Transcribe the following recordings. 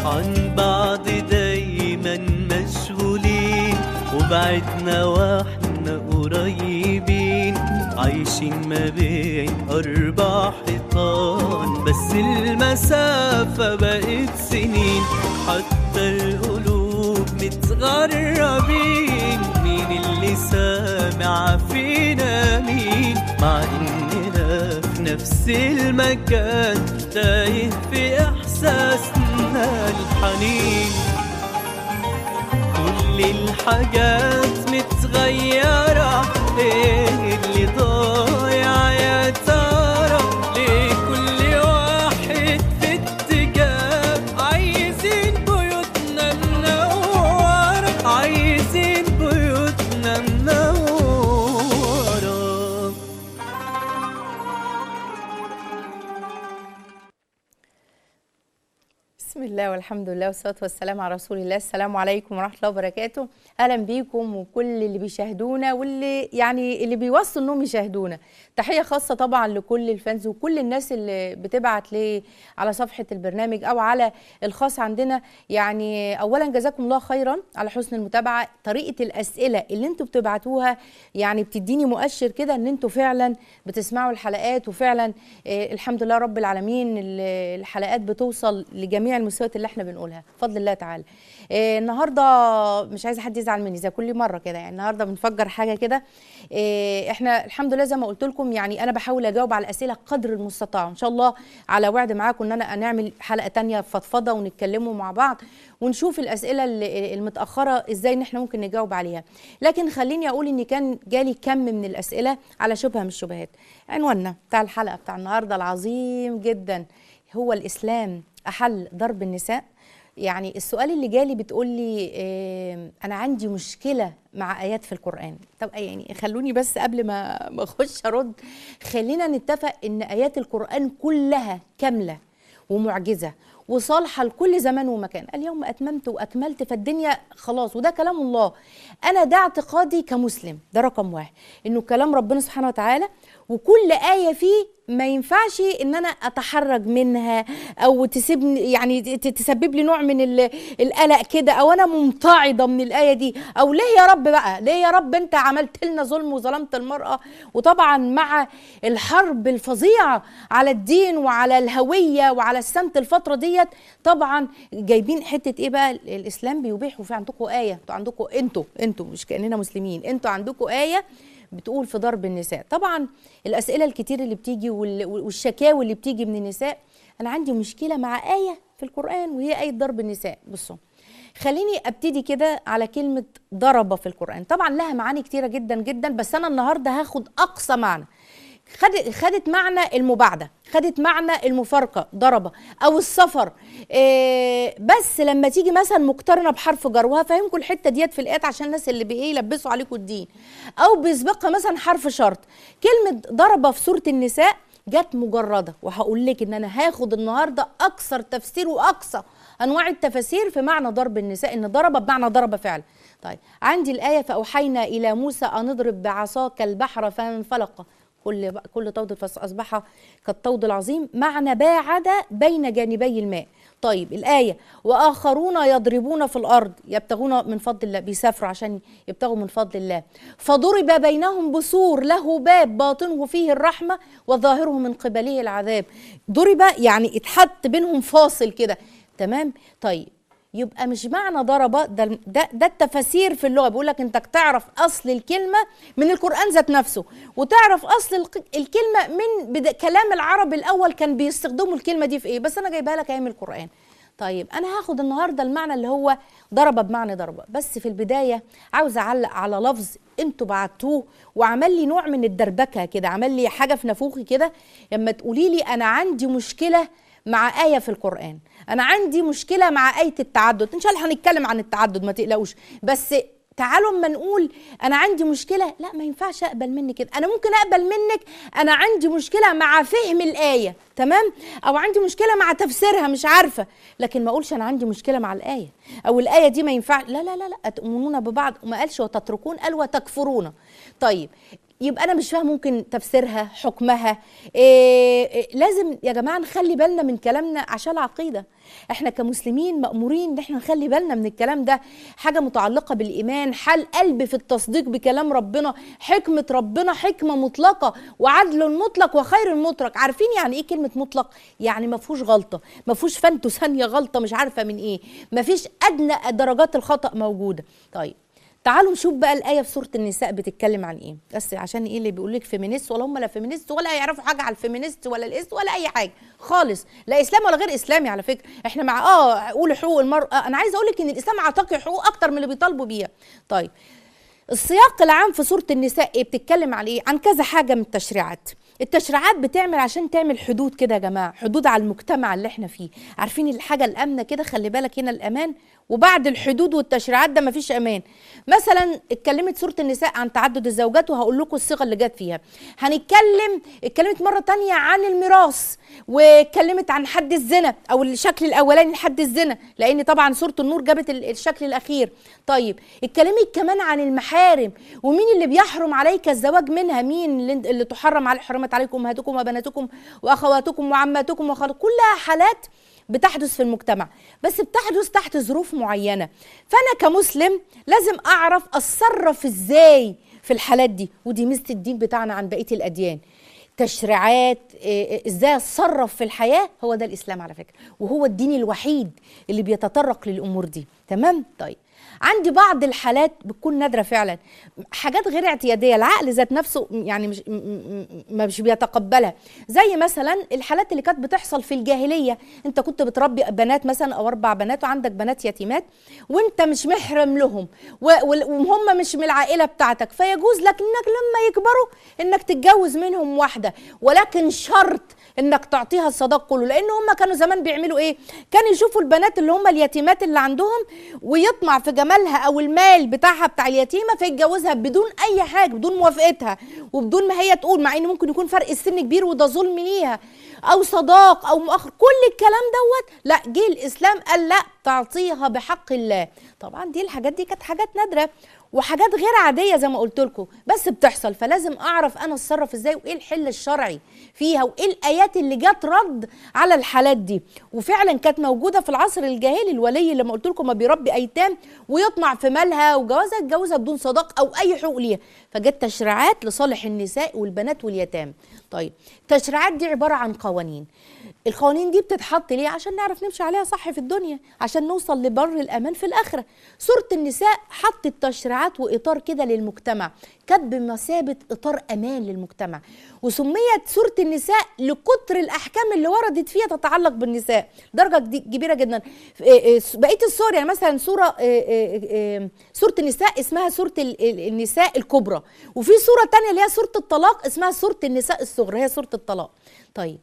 عن بعض دايما مشغولين وبعدنا واحنا قريبين عايشين ما بين أربع حيطان بس المسافة بقت سنين حتى القلوب متغربين مين اللي سامع فينا مين مع إننا في نفس المكان تايه في إحساسنا الحنين كل الحاجات متغيرة ايه اللي ضايع يا ترى ليه كل واحد في اتجاه عايزين بيوتنا منورة عايزين بيوتنا منورة بسم الله والحمد لله والصلاه والسلام على رسول الله السلام عليكم ورحمه الله وبركاته اهلا بيكم وكل اللي بيشاهدونا واللي يعني اللي بيوصوا انهم يشاهدونا تحيه خاصه طبعا لكل الفانز وكل الناس اللي بتبعت لي على صفحه البرنامج او على الخاص عندنا يعني اولا جزاكم الله خيرا على حسن المتابعه طريقه الاسئله اللي انتوا بتبعتوها يعني بتديني مؤشر كده ان انتوا فعلا بتسمعوا الحلقات وفعلا آه، الحمد لله رب العالمين ال- الحلقات بتوصل لجميع المستويات اللي احنا بنقولها بفضل الله تعالى آه، النهارده مش عايزه حد يزعل مني زي كل مره كده يعني النهارده بنفجر حاجه كده آه، احنا الحمد لله زي ما قلت لكم يعني انا بحاول اجاوب على الاسئله قدر المستطاع ان شاء الله على وعد معاكم ان انا نعمل حلقه تانية فضفضه ونتكلموا مع بعض ونشوف الاسئله اللي- المتاخره ازاي ان احنا ممكن نجاوب عليها لكن خليني اقول ان كان جالي كم من الاسئله على شبهه من الشبهات عنواننا بتاع الحلقه بتاع النهارده العظيم جدا هو الاسلام احل ضرب النساء يعني السؤال اللي جالي بتقول لي آه، انا عندي مشكله مع ايات في القران طب يعني خلوني بس قبل ما ما اخش ارد خلينا نتفق ان ايات القران كلها كامله ومعجزه وصالحه لكل زمان ومكان اليوم اتممت واكملت فالدنيا خلاص وده كلام الله انا ده اعتقادي كمسلم ده رقم واحد انه كلام ربنا سبحانه وتعالى وكل ايه فيه ما ينفعش ان انا اتحرج منها او تسيبني يعني ت- تسبب لي نوع من ال- القلق كده او انا ممتعضه من الايه دي او ليه يا رب بقى ليه يا رب انت عملت لنا ظلم وظلمت المراه وطبعا مع الحرب الفظيعه على الدين وعلى الهويه وعلى السمت الفتره ديت طبعا جايبين حته ايه بقى الاسلام بيبيح وفي عندكم ايه انتوا عندكم انتوا انتوا مش كاننا مسلمين انتوا عندكم ايه بتقول في ضرب النساء طبعا الاسئله الكتير اللي بتيجي وال- والشكاوي اللي بتيجي من النساء انا عندي مشكله مع ايه في القران وهي ايه ضرب النساء بصوا خليني ابتدي كده على كلمه ضرب في القران طبعا لها معاني كتيره جدا جدا بس انا النهارده هاخد اقصى معنى خدت خدت معنى المباعده خدت معنى المفارقه ضربه او السفر إيه بس لما تيجي مثلا مقترنه بحرف جر وهفهمكم الحته ديت في الايات عشان الناس اللي بايه يلبسوا عليكم الدين او بيسبقها مثلا حرف شرط كلمه ضربه في سوره النساء جت مجرده وهقول لك ان انا هاخد النهارده اكثر تفسير واقصى انواع التفاسير في معنى ضرب النساء ان ضرب بمعنى ضرب فعلا طيب عندي الايه فاوحينا الى موسى ان اضرب بعصاك البحر فانفلق كل كل طود فاصبح كالطود العظيم معنى باعد بين جانبي الماء طيب الآية وآخرون يضربون في الأرض يبتغون من فضل الله بيسافروا عشان يبتغوا من فضل الله فضرب بينهم بسور له باب باطنه فيه الرحمة وظاهره من قبله العذاب ضرب يعني اتحط بينهم فاصل كده تمام طيب يبقى مش معنى ضرب ده ده, ده التفاسير في اللغه بيقول لك انت تعرف اصل الكلمه من القران ذات نفسه وتعرف اصل الق- الكلمه من بدا كلام العرب الاول كان بيستخدموا الكلمه دي في ايه بس انا جايبها لك اهي من القران طيب انا هاخد النهارده المعنى اللي هو ضرب بمعنى ضرب بس في البدايه عاوزه اعلق على لفظ انتوا بعتوه وعمل لي نوع من الدربكه كده عمل لي حاجه في نافوخي كده لما تقولي لي انا عندي مشكله مع آية في القرآن أنا عندي مشكلة مع آية التعدد إن شاء الله هنتكلم عن التعدد ما تقلقوش بس تعالوا اما نقول انا عندي مشكله لا ما ينفعش اقبل منك كده انا ممكن اقبل منك انا عندي مشكله مع فهم الايه تمام او عندي مشكله مع تفسيرها مش عارفه لكن ما اقولش انا عندي مشكله مع الايه او الايه دي ما ينفع لا لا لا لا اتؤمنون ببعض وما قالش وتتركون قال وتكفرون طيب يبقى انا مش فاهم ممكن تفسيرها حكمها إيه إيه لازم يا جماعه نخلي بالنا من كلامنا عشان العقيده احنا كمسلمين مامورين ان احنا نخلي بالنا من الكلام ده حاجه متعلقه بالايمان حال قلب في التصديق بكلام ربنا حكمه ربنا حكمه مطلقه وعدل مطلق وخير مطلق عارفين يعني ايه كلمه مطلق يعني ما فيهوش غلطه ما فيهوش فانتو ثانيه غلطه مش عارفه من ايه ما فيش ادنى درجات الخطا موجوده طيب تعالوا نشوف بقى الآية في سورة النساء بتتكلم عن إيه بس عشان إيه اللي بيقول لك فيمينيست ولا هم لا فيمينيست ولا يعرفوا حاجة على الفيمينيست ولا الإس ولا أي حاجة خالص لا إسلام ولا غير إسلامي على فكرة إحنا مع آه قول حقوق المرأة أنا عايزة أقول لك إن الإسلام عتقي حقوق أكتر من اللي بيطالبوا بيها طيب السياق العام في سورة النساء إيه بتتكلم عن إيه عن كذا حاجة من التشريعات التشريعات بتعمل عشان تعمل حدود كده يا جماعه حدود على المجتمع اللي احنا فيه عارفين الحاجه الامنه كده خلي بالك هنا الامان وبعد الحدود والتشريعات ده مفيش امان مثلا اتكلمت سوره النساء عن تعدد الزوجات وهقول لكم الصيغه اللي جت فيها هنتكلم اتكلمت مره تانية عن الميراث واتكلمت عن حد الزنا او الشكل الاولاني لحد الزنا لان طبعا سوره النور جابت ال- الشكل الاخير طيب اتكلمت كمان عن المحارم ومين اللي بيحرم عليك الزواج منها مين اللي, اللي تحرم على حرمت عليكم امهاتكم وبناتكم واخواتكم وعماتكم وخالاتكم كلها حالات بتحدث في المجتمع بس بتحدث تحت ظروف معينه فانا كمسلم لازم اعرف اتصرف ازاي في الحالات دي ودي ميزه الدين بتاعنا عن بقيه الاديان تشريعات إيه، ازاي اتصرف في الحياه هو ده الاسلام على فكره وهو الدين الوحيد اللي بيتطرق للامور دي تمام طيب عندي بعض الحالات بتكون نادره فعلا حاجات غير اعتياديه العقل ذات نفسه يعني مش م- م- م- مش بيتقبلها زي مثلا الحالات اللي كانت بتحصل في الجاهليه انت كنت بتربي بنات مثلا او اربع بنات وعندك بنات يتيمات وانت مش محرم لهم و- وال- وهم مش من العائله بتاعتك فيجوز لك انك لما يكبروا انك تتجوز منهم واحده ولكن شرط انك تعطيها الصداق كله لان هم كانوا زمان بيعملوا ايه كانوا يشوفوا البنات اللي هم اليتيمات اللي عندهم ويطمع في جمالها او المال بتاعها بتاع اليتيمه فيتجوزها بدون اي حاجه بدون موافقتها وبدون ما هي تقول مع ان ممكن يكون فرق السن كبير وده ظلم ليها او صداق او مؤخر كل الكلام دوت لا جه الاسلام قال لا تعطيها بحق الله طبعا دي الحاجات دي كانت حاجات نادره وحاجات غير عاديه زي ما قلت لكم بس بتحصل فلازم اعرف انا اتصرف ازاي وايه الحل الشرعي فيها وايه الايات اللي جت رد على الحالات دي وفعلا كانت موجوده في العصر الجاهلي الولي لما قلت لكم ما بيربي ايتام ويطمع في مالها وجوازها يتجوزها بدون صداق او اي حقوق ليها فجت تشريعات لصالح النساء والبنات واليتام طيب التشريعات دي عباره عن قوانين القوانين دي بتتحط ليه عشان نعرف نمشي عليها صح في الدنيا عشان نوصل لبر الامان في الاخره سوره النساء حطت تشريعات واطار كده للمجتمع كانت بمثابه اطار امان للمجتمع وسميت سوره النساء لكتر الاحكام اللي وردت فيها تتعلق بالنساء درجه دي- كبيره جدا إيه إيه بقيه السور يعني مثلا سوره إيه إيه إيه سوره النساء اسمها سوره ال- ال- النساء الكبرى وفي سوره تانية اللي هي سوره الطلاق اسمها سوره النساء الصغرى هي سوره الطلاق طيب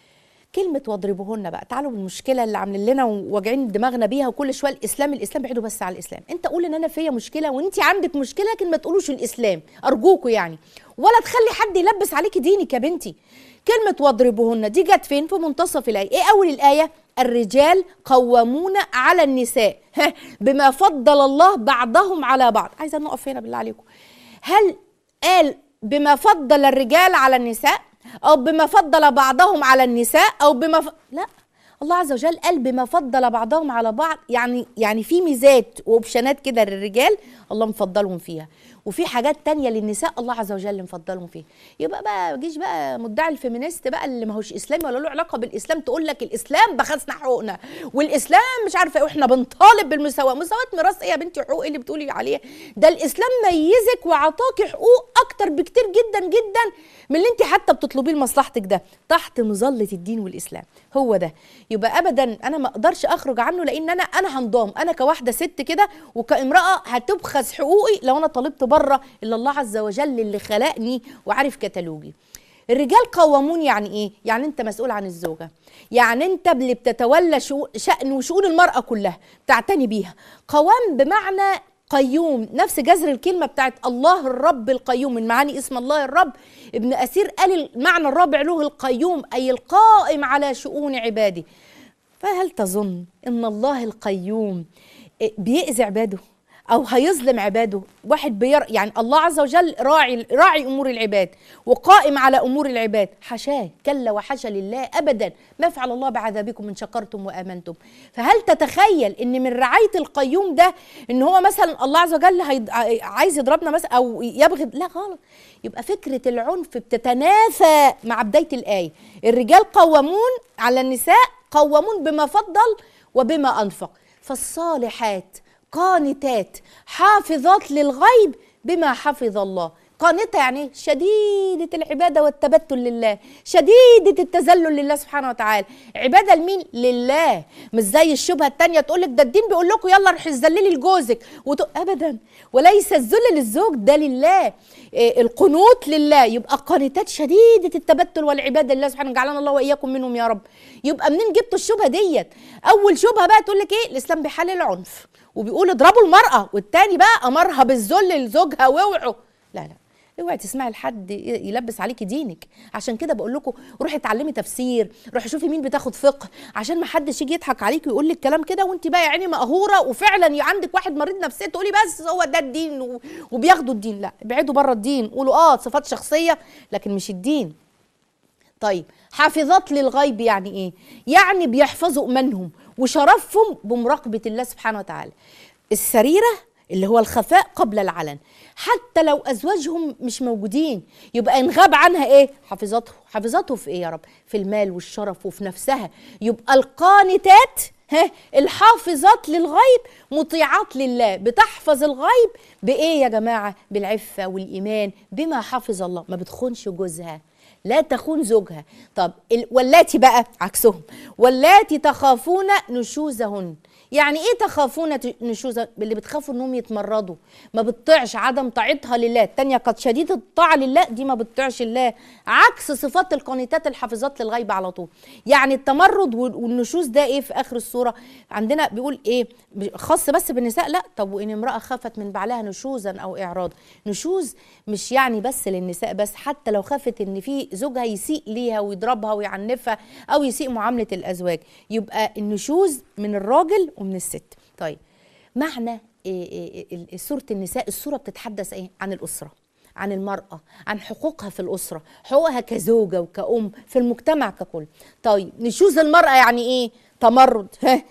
كلمة واضربوهن بقى تعالوا بالمشكلة اللي عاملين لنا وواجعين دماغنا بيها وكل شوية الإسلام الإسلام بعيدوا بس على الإسلام أنت قول إن أنا فيا مشكلة وأنت عندك مشكلة لكن ما تقولوش الإسلام أرجوكوا يعني ولا تخلي حد يلبس عليكي دينك يا بنتي كلمة واضربوهن دي جت فين في منتصف الآية إيه أول الآية الرجال قوامون على النساء ها، بما فضل الله بعضهم على بعض عايزة نقف هنا بالله عليكم هل قال بما فضل الرجال على النساء او بما فضل بعضهم على النساء او بما ف... لا الله عز وجل قال بما فضل بعضهم على بعض يعني يعني في ميزات واوبشنات كده للرجال الله مفضلهم فيها وفي حاجات تانية للنساء الله عز وجل مفضلهم فيها يبقى بقى جيش بقى مدعي الفيمينيست بقى اللي ما هوش اسلامي ولا له علاقه بالاسلام تقول لك الاسلام بخسنا حقوقنا والاسلام مش عارفه ايه واحنا بنطالب بالمساواه مساواه ميراث ايه يا بنتي حقوق إيه اللي بتقولي عليه ده الاسلام ميزك وعطاكي حقوق اكتر بكتير جدا جدا من اللي انت حتى بتطلبيه لمصلحتك ده تحت مظله الدين والاسلام هو ده يبقى ابدا انا ما اقدرش اخرج عنه لان انا انا هنضام انا كواحده ست كده وكامراه هتبخس حقوقي لو انا طالبت بره الا الله عز وجل اللي خلقني وعارف كتالوجي الرجال قوامون يعني ايه يعني انت مسؤول عن الزوجه يعني انت اللي بتتولى شو- شأن وشؤون المرأة كلها تعتني بيها قوام بمعنى قيوم نفس جذر الكلمة بتاعت الله الرب القيوم من معاني اسم الله الرب ابن أسير قال المعنى الرابع له القيوم أي القائم على شؤون عباده فهل تظن ان الله القيوم بيأذي عباده او هيظلم عباده واحد بير يعني الله عز وجل راعي راعي امور العباد وقائم على امور العباد حاشاه كلا وحاشا لله ابدا ما فعل الله بعذابكم ان شكرتم وامنتم فهل تتخيل ان من رعايه القيوم ده ان هو مثلا الله عز وجل هيد... عايز يضربنا مثلا او يبغض لا غلط يبقى فكره العنف بتتنافى مع بدايه الايه الرجال قوامون على النساء قوامون بما فضل وبما انفق فالصالحات قانتات حافظات للغيب بما حفظ الله قانتة يعني شديدة العبادة والتبتل لله شديدة التذلل لله سبحانه وتعالى عبادة لمين؟ لله مش زي الشبهة التانية تقول لك ده الدين بيقول لكم يلا روحي ذللي لجوزك وت... أبدا وليس الذل للزوج ده لله إيه القنوت لله يبقى قانتات شديدة التبتل والعبادة لله سبحانه جعلنا الله وإياكم منهم يا رب يبقى منين جبتوا الشبهة ديت أول شبهة بقى تقول لك إيه الإسلام بيحلل العنف وبيقول اضربوا المرأة والتاني بقى أمرها بالذل لزوجها واوعوا لا لا اوعي تسمعي لحد يلبس عليكي دينك عشان كده بقول لكم روحي اتعلمي تفسير روحي شوفي مين بتاخد فقه عشان ما حدش يجي يضحك عليكي ويقول لك كلام كده وانت بقى يا عيني مقهوره وفعلا عندك واحد مريض نفسيا تقولي بس هو ده الدين وبياخدوا الدين لا ابعدوا بره الدين قولوا اه صفات شخصيه لكن مش الدين طيب حافظات للغيب يعني ايه يعني بيحفظوا امانهم وشرفهم بمراقبه الله سبحانه وتعالى السريره اللي هو الخفاء قبل العلن حتى لو ازواجهم مش موجودين يبقى ان غاب عنها ايه حافظته حافظته في ايه يا رب في المال والشرف وفي نفسها يبقى القانتات ها الحافظات للغيب مطيعات لله بتحفظ الغيب بايه يا جماعه بالعفه والايمان بما حفظ الله ما بتخونش جوزها لا تخون زوجها طب واللاتي بقى عكسهم واللاتي تخافون نشوزهن يعني ايه تخافون نشوزا اللي بتخافوا انهم يتمردوا ما بتطيعش عدم طاعتها لله التانية قد شديدة الطاعة لله دي ما بتطيعش الله عكس صفات القانتات الحافظات للغيب على طول يعني التمرد والنشوز ده ايه في اخر السورة عندنا بيقول ايه خاص بس بالنساء لا طب وان امرأة خافت من بعلها نشوزا او اعراضا نشوز مش يعني بس للنساء بس حتى لو خافت ان في زوجها يسيء ليها ويضربها ويعنفها او يسيء معاملة الازواج يبقى النشوز من الراجل ومن الست طيب معنى إيه إيه سورة النساء السورة بتتحدث ايه عن الأسرة عن المرأة عن حقوقها في الأسرة حقوقها كزوجة وكأم في المجتمع ككل طيب نشوز المرأة يعني ايه تمرد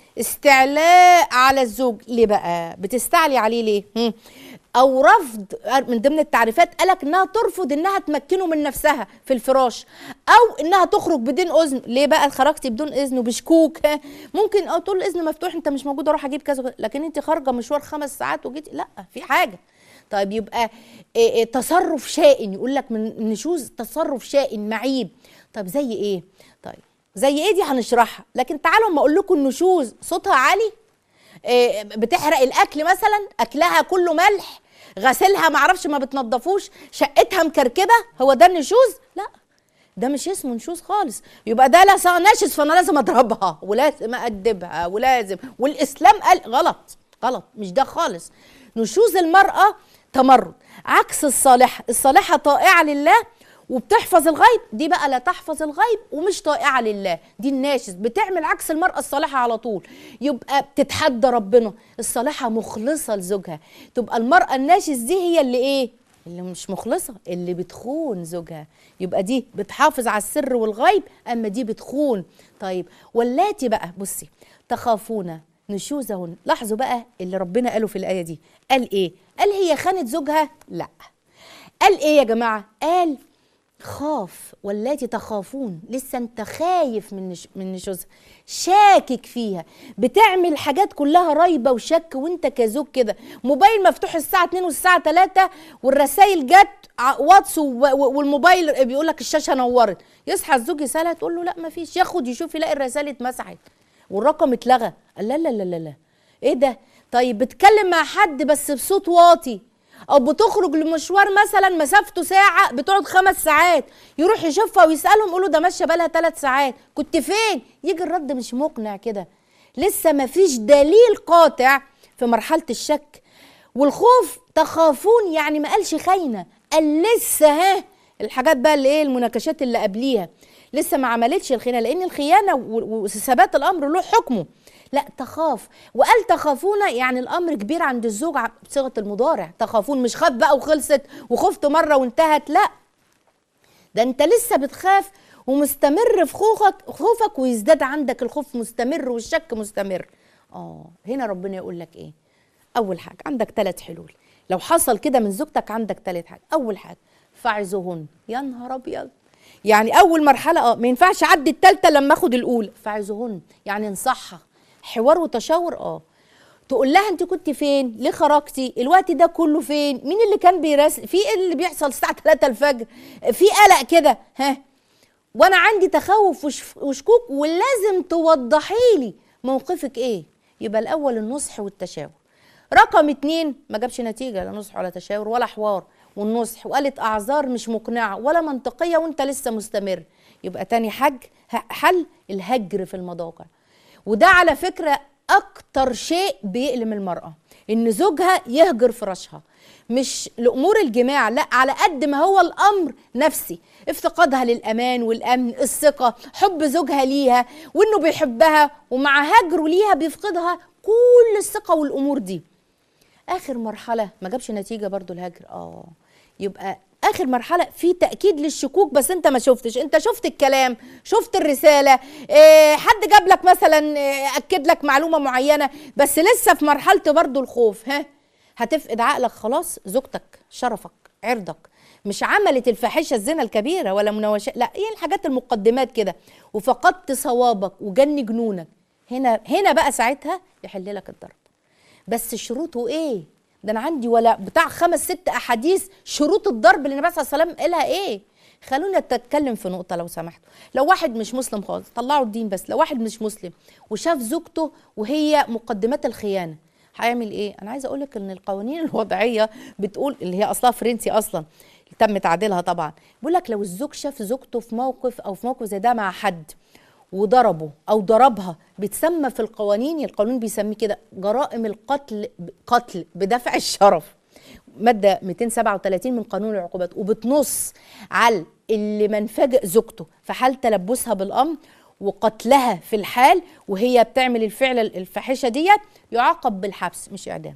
استعلاء على الزوج ليه بقى بتستعلي عليه ليه او رفض من ضمن التعريفات قالك انها ترفض انها تمكنه من نفسها في الفراش او انها تخرج بدون اذن ليه بقى خرجتي بدون اذن وبشكوك ممكن او تقول الاذن مفتوح انت مش موجود اروح اجيب كذا لكن انت خارجه مشوار خمس ساعات وجيتي لا في حاجه طيب يبقى إيه إيه تصرف شائن يقول لك من نشوز تصرف شائن معيب طب زي ايه طيب زي ايه دي هنشرحها لكن تعالوا اما اقول لكم النشوز صوتها عالي إيه بتحرق الاكل مثلا اكلها كله ملح غسلها معرفش ما بتنضفوش شقتها مكركبه هو ده النشوز لا ده مش اسمه نشوز خالص يبقى ده لا ناشز فانا لازم اضربها ولازم ادبها ولازم والاسلام قال غلط غلط مش ده خالص نشوز المراه تمرد عكس الصالحه الصالحه طائعه لله وبتحفظ الغيب دي بقى لا تحفظ الغيب ومش طائعه لله دي الناشز بتعمل عكس المراه الصالحه على طول يبقى بتتحدى ربنا الصالحه مخلصه لزوجها تبقى المراه الناشز دي هي اللي ايه اللي مش مخلصة اللي بتخون زوجها يبقى دي بتحافظ على السر والغيب أما دي بتخون طيب واللاتي بقى بصي تخافون نشوزهن لاحظوا بقى اللي ربنا قاله في الآية دي قال إيه قال هي خانت زوجها لا قال إيه يا جماعة قال خاف واللاتي تخافون لسه انت خايف من نش... من نشوزها شاكك فيها بتعمل حاجات كلها ريبه وشك وانت كزوج كده موبايل مفتوح الساعه 2 والساعه 3 والرسائل جت واتس والموبايل بيقول لك الشاشه نورت يصحى الزوج يسالها تقول له لا ما فيش ياخد يشوف يلاقي الرسائل اتمسحت والرقم اتلغى قال لا لا لا لا لا ايه ده طيب بتكلم مع حد بس بصوت واطي او بتخرج لمشوار مثلا مسافته ساعه بتقعد خمس ساعات يروح يشوفها ويسالهم يقولوا ده ماشيه بقالها ثلاث ساعات كنت فين يجي الرد مش مقنع كده لسه ما فيش دليل قاطع في مرحله الشك والخوف تخافون يعني ما قالش خاينه قال لسه ها الحاجات بقى اللي ايه المناقشات اللي قبليها لسه ما عملتش الخيانه لان الخيانه وثبات الامر له حكمه لا تخاف وقال تخافون يعني الامر كبير عند الزوج ع- بصيغه المضارع تخافون مش خاف بقى وخلصت وخفت مره وانتهت لا ده انت لسه بتخاف ومستمر في خوفك خوفك ويزداد عندك الخوف مستمر والشك مستمر اه هنا ربنا يقول لك ايه اول حاجه عندك ثلاث حلول لو حصل كده من زوجتك عندك ثلاث حاجه اول حاجه فاعظهن يا نهار ابيض يعني اول مرحله اه ما ينفعش اعدي الثالثه لما اخد الاولى فاعظهن يعني انصحها حوار وتشاور اه تقول لها انت كنت فين ليه خرجتي الوقت ده كله فين مين اللي كان بيراسل في ايه اللي بيحصل الساعه 3 الفجر في قلق كده ها وانا عندي تخوف وش- وشكوك ولازم توضحي لي موقفك ايه يبقى الاول النصح والتشاور رقم اتنين ما جابش نتيجه لا نصح ولا تشاور ولا حوار والنصح وقالت اعذار مش مقنعه ولا منطقيه وانت لسه مستمر يبقى تاني حج ه- حل الهجر في المضاجع وده على فكره اكتر شيء بيألم المراه ان زوجها يهجر فراشها مش لامور الجماع لا على قد ما هو الامر نفسي افتقادها للامان والامن الثقه حب زوجها ليها وانه بيحبها ومع هجره ليها بيفقدها كل الثقه والامور دي اخر مرحله ما جابش نتيجه برضو الهجر اه يبقى اخر مرحله في تاكيد للشكوك بس انت ما شفتش انت شفت الكلام شفت الرساله إيه حد جاب لك مثلا إيه اكد لك معلومه معينه بس لسه في مرحله برضو الخوف ها هتفقد عقلك خلاص زوجتك شرفك عرضك مش عملت الفاحشه الزنا الكبيره ولا مناوشات لا ايه الحاجات المقدمات كده وفقدت صوابك وجن جنونك هنا هنا بقى ساعتها يحل لك الضرب بس شروطه ايه ده انا عندي ولا بتاع خمس ست احاديث شروط الضرب اللي النبي صلى الله عليه وسلم قالها ايه خلونا نتكلم في نقطه لو سمحتوا لو واحد مش مسلم خالص طلعوا الدين بس لو واحد مش مسلم وشاف زوجته وهي مقدمات الخيانه هيعمل ايه انا عايزه اقول لك ان القوانين الوضعيه بتقول اللي هي اصلها فرنسي اصلا تم تعديلها طبعا بيقول لك لو الزوج شاف زوجته في موقف او في موقف زي ده مع حد وضربه او ضربها بتسمى في القوانين القانون بيسميه كده جرائم القتل قتل بدفع الشرف ماده 237 من قانون العقوبات وبتنص على اللي منفجئ زوجته في حال تلبسها بالامر وقتلها في الحال وهي بتعمل الفعل الفاحشه ديت يعاقب بالحبس مش اعدام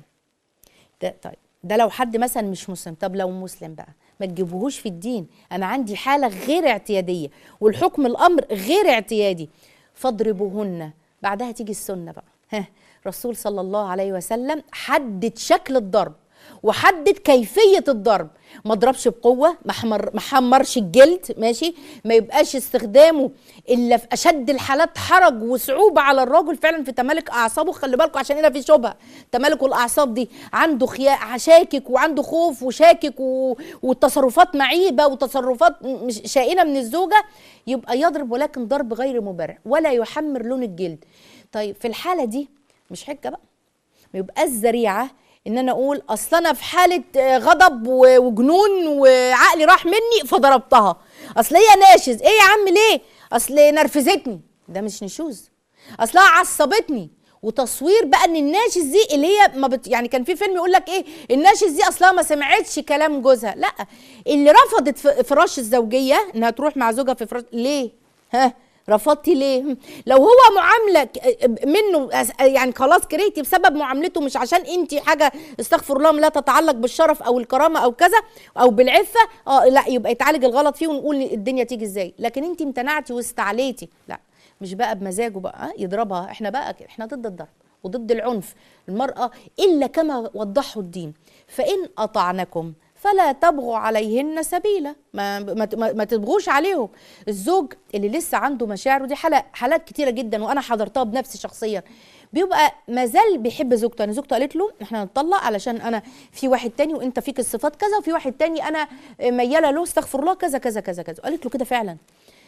ده طيب ده لو حد مثلا مش مسلم طب لو مسلم بقى ما تجيبوهوش في الدين انا عندي حاله غير اعتياديه والحكم الامر غير اعتيادي فاضربوهن بعدها تيجي السنه بقى ها رسول صلى الله عليه وسلم حدد شكل الضرب وحدد كيفيه الضرب ما ضربش بقوه ما حمر ما حمرش الجلد ماشي ما يبقاش استخدامه الا في اشد الحالات حرج وصعوبه على الراجل فعلا في تمالك اعصابه خلي بالكم عشان هنا في شبهه تمالك الاعصاب دي عنده خياء شاكك وعنده خوف وشاكك و... وتصرفات معيبه وتصرفات مش شائنه من الزوجه يبقى يضرب ولكن ضرب غير مبرح ولا يحمر لون الجلد طيب في الحاله دي مش حجه بقى ما يبقاش ذريعه ان انا اقول اصل انا في حاله آه، غضب و- وجنون وعقلي راح مني فضربتها اصل هي ناشز ايه يا عم ليه اصل نرفزتني ده مش نشوز اصلها عصبتني وتصوير بقى ان الناشز دي اللي هي ما بت يعني كان في فيلم يقول لك ايه الناشز دي اصلها ما سمعتش كلام جوزها لا اللي رفضت ف- فراش الزوجيه انها تروح مع زوجها في فراش ليه ها رفضتي ليه لو هو معامله ك- منه أس- يعني خلاص كرهتي بسبب معاملته مش عشان انت حاجه استغفر الله لا تتعلق بالشرف او الكرامه او كذا او بالعفه اه لا يبقى يتعالج الغلط فيه ونقول الدنيا تيجي ازاي لكن انت امتنعتي واستعليتي لا مش بقى بمزاجه بقى آه، يضربها احنا بقى كده احنا ضد الضرب وضد العنف المراه الا كما وضحه الدين فان اطعنكم فلا تبغوا عليهن سبيلا ما ما ما, ما تبغوش عليهم الزوج اللي لسه عنده مشاعر ودي حالة حالات كتيره جدا وانا حضرتها بنفسي شخصيا بيبقى ما زال بيحب زوجته انا زوجته قالت له احنا هنطلق علشان انا في واحد تاني وانت فيك الصفات كذا وفي واحد تاني انا مياله له استغفر الله كذا كذا كذا كذا قالت له كده فعلا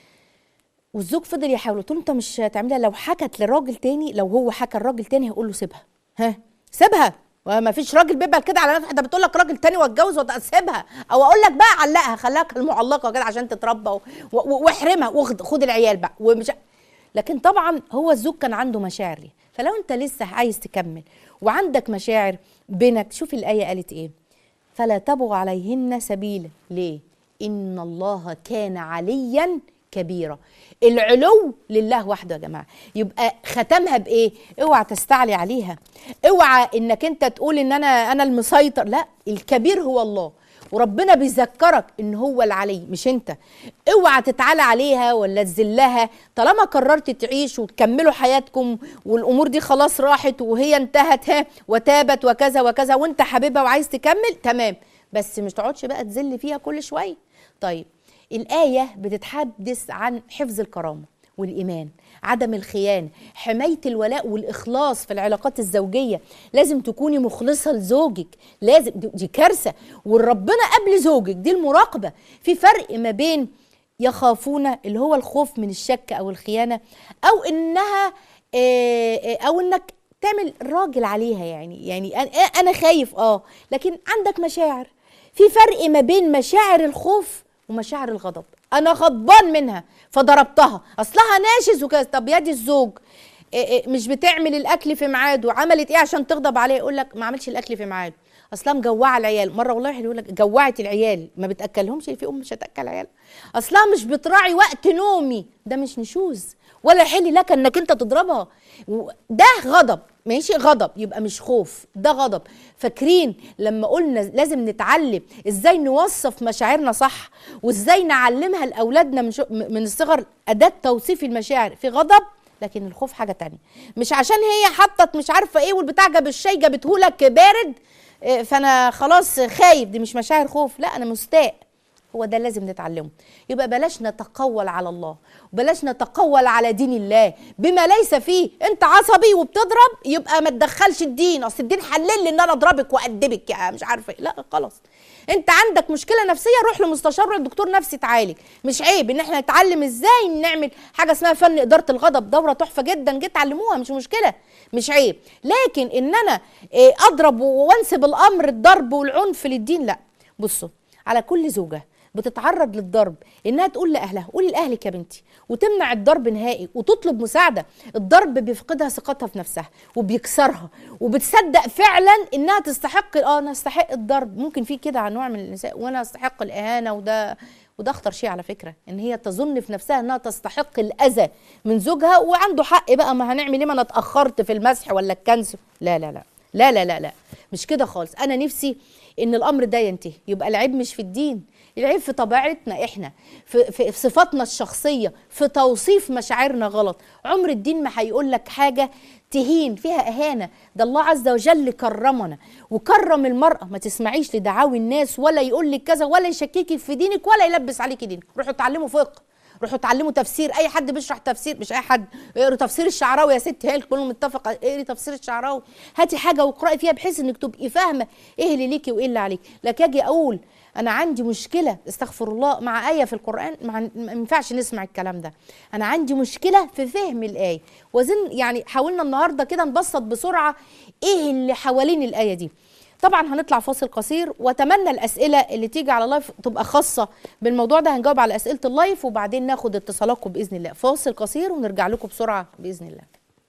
والزوج فضل يحاول قلت له انت مش هتعملها لو حكت لراجل تاني لو هو حكى لراجل تاني هيقول له سيبها ها سيبها وما فيش راجل بيبقى كده على نفسه ده بتقول لك راجل تاني واتجوز وت- سيبها او اقول لك بقى علقها خليها المعلقه كده عشان تتربى و- و- واحرمها واخد خد العيال بقى ومش لكن طبعا هو الزوج كان عنده مشاعر ليه فلو انت لسه عايز تكمل وعندك مشاعر بينك شوف الايه قالت ايه فلا تبغوا عليهن سبيلا ليه ان الله كان عليا كبيره العلو لله وحده يا جماعه يبقى ختمها بايه اوعى تستعلي عليها اوعى انك انت تقول ان انا انا المسيطر لا الكبير هو الله وربنا بيذكرك ان هو العلي مش انت اوعى تتعالى عليها ولا تذلها طالما قررت تعيش وتكملوا حياتكم والامور دي خلاص راحت وهي انتهت ها وتابت وكذا وكذا وانت حبيبها وعايز تكمل تمام بس مش تقعدش بقى تذل فيها كل شويه طيب الآية بتتحدث عن حفظ الكرامة والإيمان عدم الخيانة حماية الولاء والإخلاص في العلاقات الزوجية لازم تكوني مخلصة لزوجك لازم دي دي كارثة والربنا قبل زوجك دي المراقبة في فرق ما بين يخافون اللي هو الخوف من الشك أو الخيانة أو إنها آه، آه، أو إنك تعمل راجل عليها يعني يعني أنا- أنا خايف أه لكن عندك مشاعر في فرق ما بين مشاعر الخوف ومشاعر الغضب انا غضبان منها فضربتها اصلها ناشز وكذا طب يا دي الزوج إيه إيه مش بتعمل الاكل في ميعاده عملت ايه عشان تغضب عليه يقول لك ما عملش الاكل في ميعاده اصلا مجوعه العيال مره والله واحد يقول لك جوعت العيال ما بتاكلهمش في ام مش هتاكل عيال اصلها مش بتراعي وقت نومي ده مش نشوز ولا يحل لك انك انت تضربها و- ده غضب ماشي غضب يبقى مش خوف ده غضب فاكرين لما قلنا لازم نتعلم ازاي نوصف مشاعرنا صح وازاي نعلمها لاولادنا من, شو من الصغر اداه توصيف المشاعر في غضب لكن الخوف حاجه تانية مش عشان هي حطت مش عارفه ايه والبتاع جاب الشاي جابتهولك بارد إيه، فانا خلاص خايف دي مش مشاعر خوف لا انا مستاء هو ده لازم نتعلمه يبقى بلاش نتقول على الله وبلاش نتقول على دين الله بما ليس فيه انت عصبي وبتضرب يبقى ما تدخلش الدين اصل الدين حلل لي ان انا اضربك وادبك يا مش عارفه إيه. لا خلاص انت عندك مشكله نفسيه روح لمستشار روح لدكتور نفسي تعالج مش عيب ان احنا نتعلم ازاي نعمل حاجه اسمها فن اداره الغضب دوره تحفه جدا جيت تعلموها مش مشكله مش عيب لكن ان انا إيه، اضرب وانسب الامر الضرب والعنف للدين لا بصوا على كل زوجه بتتعرض للضرب انها تقول لاهلها قولي لاهلك يا بنتي وتمنع الضرب نهائي وتطلب مساعده الضرب بيفقدها ثقتها في نفسها وبيكسرها وبتصدق فعلا انها تستحق اه انا استحق الضرب ممكن في كده على نوع من النساء وانا استحق الاهانه وده وده اخطر شيء على فكره ان هي تظن في نفسها انها تستحق الاذى من زوجها وعنده حق بقى ما هنعمل ايه ما انا اتاخرت في المسح ولا الكنس لا لا لا لا لا لا لا مش كده خالص انا نفسي ان الامر ده ينتهي يبقى العيب مش في الدين العيب في طبيعتنا احنا في, في, في صفاتنا الشخصيه في توصيف مشاعرنا غلط عمر الدين ما هيقول لك حاجه تهين فيها اهانه ده الله عز وجل كرمنا وكرم المراه ما تسمعيش لدعاوي الناس ولا يقول لك كذا ولا يشككي في دينك ولا يلبس عليكي دينك روحوا اتعلموا فقه روحوا اتعلموا تفسير اي حد بيشرح تفسير مش اي حد اقروا تفسير الشعراوي يا ست هي كلهم متفق اقري تفسير الشعراوي هاتي حاجه واقراي فيها بحيث انك تبقي فاهمه ايه اللي ليكي وايه اللي عليك لكن اجي اقول انا عندي مشكله استغفر الله مع ايه في القران مع- ما ينفعش نسمع الكلام ده انا عندي مشكله في فهم الايه وزن يعني حاولنا النهارده كده نبسط بسرعه ايه اللي حوالين الايه دي طبعا هنطلع فاصل قصير واتمنى الاسئله اللي تيجي على اللايف تبقى خاصه بالموضوع ده هنجاوب على اسئله اللايف وبعدين ناخد اتصالاتكم باذن الله فاصل قصير ونرجع لكم بسرعه باذن الله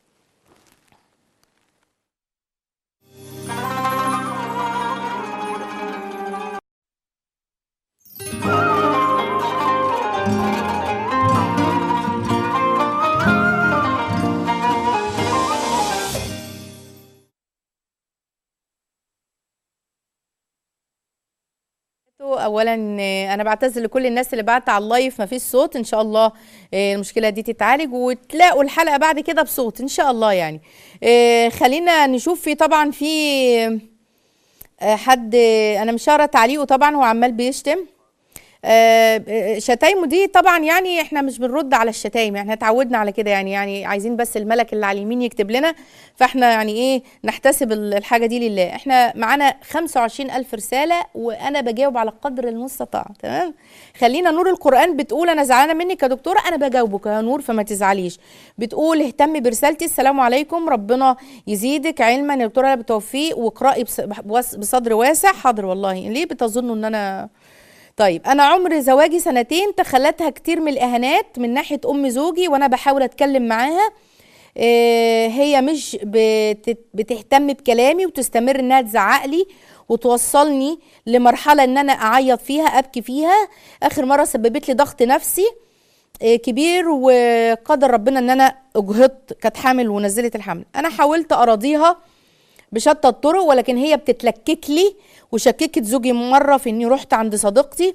اولا آه، انا بعتذر لكل الناس اللي بعت على اللايف ما فيش صوت ان شاء الله آه، المشكله دي تتعالج وتلاقوا الحلقه بعد كده بصوت ان شاء الله يعني آه، خلينا نشوف في طبعا في آه، حد آه، انا مش هقرا تعليقه طبعا هو عمال بيشتم آه، آه، شتايمه دي طبعا يعني احنا مش بنرد على الشتايم احنا اتعودنا على كده يعني يعني عايزين بس الملك اللي على اليمين يكتب لنا فاحنا يعني ايه نحتسب ال- الحاجه دي لله احنا معانا 25 الف رساله وانا بجاوب على قدر المستطاع تمام خلينا نور القران بتقول انا زعلانه منك يا دكتوره انا بجاوبك يا نور فما تزعليش بتقول اهتمي برسالتي السلام عليكم ربنا يزيدك علما يا دكتوره بتوفيق واقراي بص- بوس- بصدر واسع حاضر والله ليه بتظنوا ان انا طيب انا عمر زواجي سنتين تخلتها كتير من الاهانات من ناحيه ام زوجي وانا بحاول اتكلم معاها آه، هي مش بت- بتهتم بكلامي وتستمر انها تزعق لي وتوصلني لمرحله ان انا اعيط فيها ابكي فيها اخر مره سببت لي ضغط نفسي آه، كبير وقدر ربنا ان انا اجهضت كانت حامل ونزلت الحمل انا حاولت اراضيها بشتى الطرق ولكن هي بتتلكك لي وشككت زوجي مره في اني رحت عند صديقتي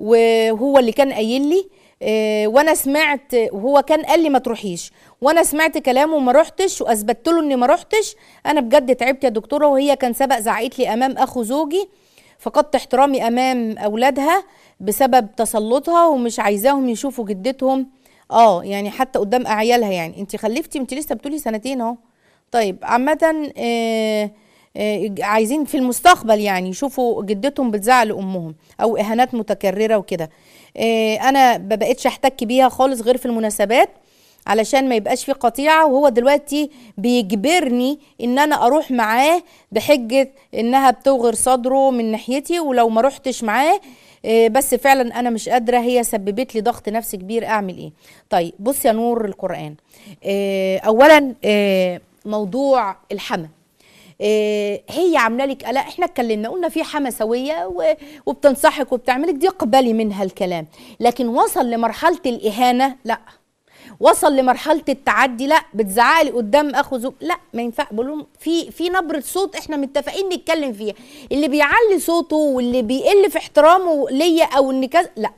وهو اللي كان قايل لي آه، وانا سمعت وهو كان قال لي ما تروحيش وانا سمعت كلامه وما رحتش واثبتت له اني ما رحتش انا بجد تعبت يا دكتوره وهي كان سبق زعقت لي امام اخو زوجي فقدت احترامي امام اولادها بسبب تسلطها ومش عايزاهم يشوفوا جدتهم اه يعني حتى قدام اعيالها يعني انت خلفتي انت لسه بتقولي سنتين اهو طيب عامه آه آه، عايزين في المستقبل يعني يشوفوا جدتهم بتزعق لامهم او اهانات متكرره وكده آه، انا ما بقتش احتك بيها خالص غير في المناسبات علشان ما يبقاش في قطيعه وهو دلوقتي بيجبرني ان انا اروح معاه بحجه انها بتوغر صدره من ناحيتي ولو ما رحتش معاه آه، بس فعلا انا مش قادره هي سببت لي ضغط نفسي كبير اعمل ايه طيب بص يا نور القران آه، اولا آه، موضوع الحمى آه، هي عامله لك قلق احنا اتكلمنا قلنا في حما سويه و- وبتنصحك وبتعملك دي اقبلي منها الكلام لكن وصل لمرحله الاهانه لا وصل لمرحله التعدي لا بتزعقلي قدام اخو زوج لا ما ينفع بقول لهم في في نبره صوت احنا متفقين نتكلم فيها اللي بيعلي صوته واللي بيقل في احترامه ليا او ان كذا لا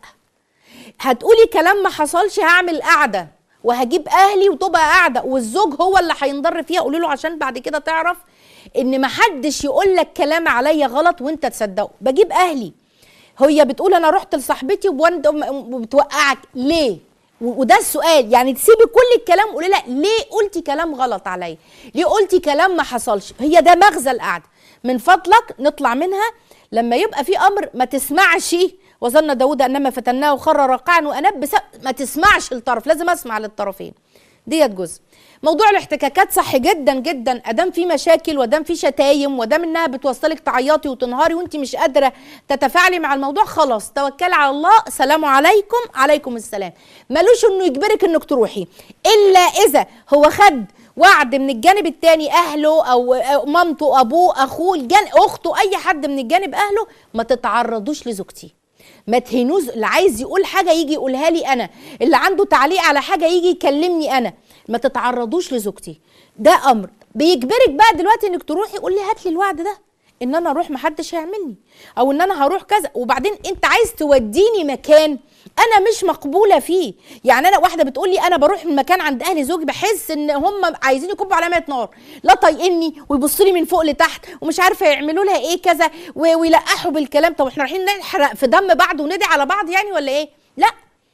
هتقولي كلام ما حصلش هعمل قعده وهجيب اهلي وتبقى قاعده والزوج هو اللي هينضر فيها قولي له عشان بعد كده تعرف ان ما حدش يقول لك كلام عليا غلط وانت تصدقه بجيب اهلي هي بتقول انا رحت لصاحبتي وانت بتوقعك ليه و- وده السؤال يعني تسيبي كل الكلام قولي لها ليه قلتي كلام غلط عليا ليه قلتي كلام ما حصلش هي ده مغزى القعده من فضلك نطلع منها لما يبقى في امر ما تسمعش وظن داود انما فتناه وخر راقعا واناب بس ما تسمعش الطرف لازم اسمع للطرفين ديت جزء موضوع الاحتكاكات صح جدا جدا ادام في مشاكل ودام في شتايم ودام انها بتوصلك تعيطي وتنهاري وانت مش قادره تتفاعلي مع الموضوع خلاص توكلي على الله سلام عليكم عليكم السلام ملوش انه يجبرك انك تروحي الا اذا هو خد وعد من الجانب التاني اهله او أو مامته ابوه اخوه الجان اخته اي حد من الجانب اهله ما تتعرضوش لزوجتي ما تهينوش اللي عايز يقول حاجه يجي يقولها لي انا اللي عنده تعليق على حاجه يجي يكلمني انا ما تتعرضوش لزوجتي ده امر بيجبرك بقى دلوقتي انك تروحي قول لي هات لي الوعد ده ان انا اروح محدش هيعملني او ان انا هروح كذا وبعدين انت عايز توديني مكان انا مش مقبوله فيه يعني انا واحده بتقول لي انا بروح من مكان عند اهل زوجي بحس ان هم عايزين يكبوا على ميه نار لا طايقني ويبصوا لي من فوق لتحت ومش عارفه يعملوا لها ايه كذا و- ويلقحوا بالكلام طب احنا رايحين نحرق في دم بعض وندعي على بعض يعني ولا ايه لا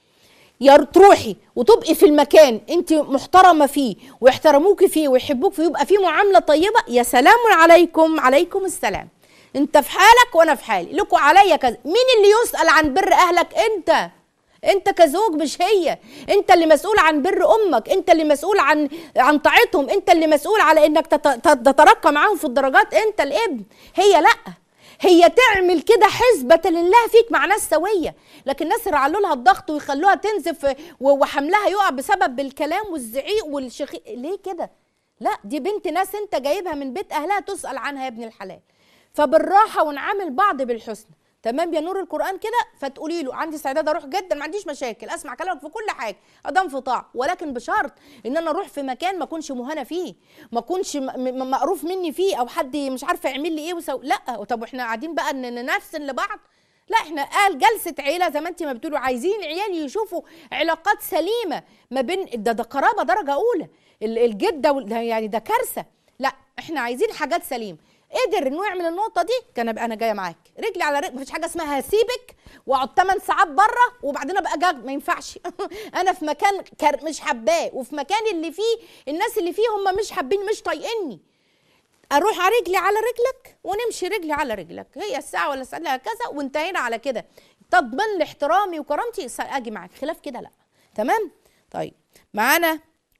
يا تروحي وتبقي في المكان انت محترمه فيه ويحترموك فيه ويحبوك فيه يبقى فيه معامله طيبه يا سلام عليكم عليكم السلام انت في حالك وانا في حالي لكوا عليا كذا مين اللي يسال عن بر اهلك انت انت كزوج مش هي انت اللي مسؤول عن بر امك انت اللي مسؤول عن عن طاعتهم انت اللي مسؤول على انك تت- تت- تترقى معاهم في الدرجات انت الابن هي لا هي تعمل كده حسبة لله فيك مع ناس سوية لكن ناس يرعلوا لها الضغط ويخلوها تنزف و- وحملها يقع بسبب الكلام والزعيق والشخي ليه كده لا دي بنت ناس انت جايبها من بيت اهلها تسأل عنها يا ابن الحلال فبالراحة ونعامل بعض بالحسن تمام يا نور القرآن كده فتقولي له عندي استعداد اروح جدا ما عنديش مشاكل اسمع كلامك في كل حاجة ادام في طاعة ولكن بشرط ان انا اروح في مكان ما اكونش مهانة فيه ما اكونش م- م- مقروف مني فيه او حد مش عارفه يعمل لي ايه وسو لا طب واحنا قاعدين بقى ن- ننفسن لبعض لا احنا قال جلسه عيله زي ما انت ما بتقولوا عايزين عيال يشوفوا علاقات سليمه ما بين ده ده قرابه درجه اولى ال- الجده وال- ده يعني ده كارثه لا احنا عايزين حاجات سليمه قدر انه يعمل النقطه دي كان ابقى انا جايه معاك رجلي على رجل مفيش حاجه اسمها هسيبك واقعد 8 ساعات بره وبعدين ابقى جاي ما ينفعش انا في مكان كر- مش حباه وفي مكان اللي فيه الناس اللي فيه هم مش حابين مش طايقيني اروح على رجلي على رجلك ونمشي رجلي على رجلك هي الساعه ولا ساعه لها كذا وانتهينا على كده تضمن لي احترامي وكرامتي س- اجي معاك خلاف كده لا تمام طيب معانا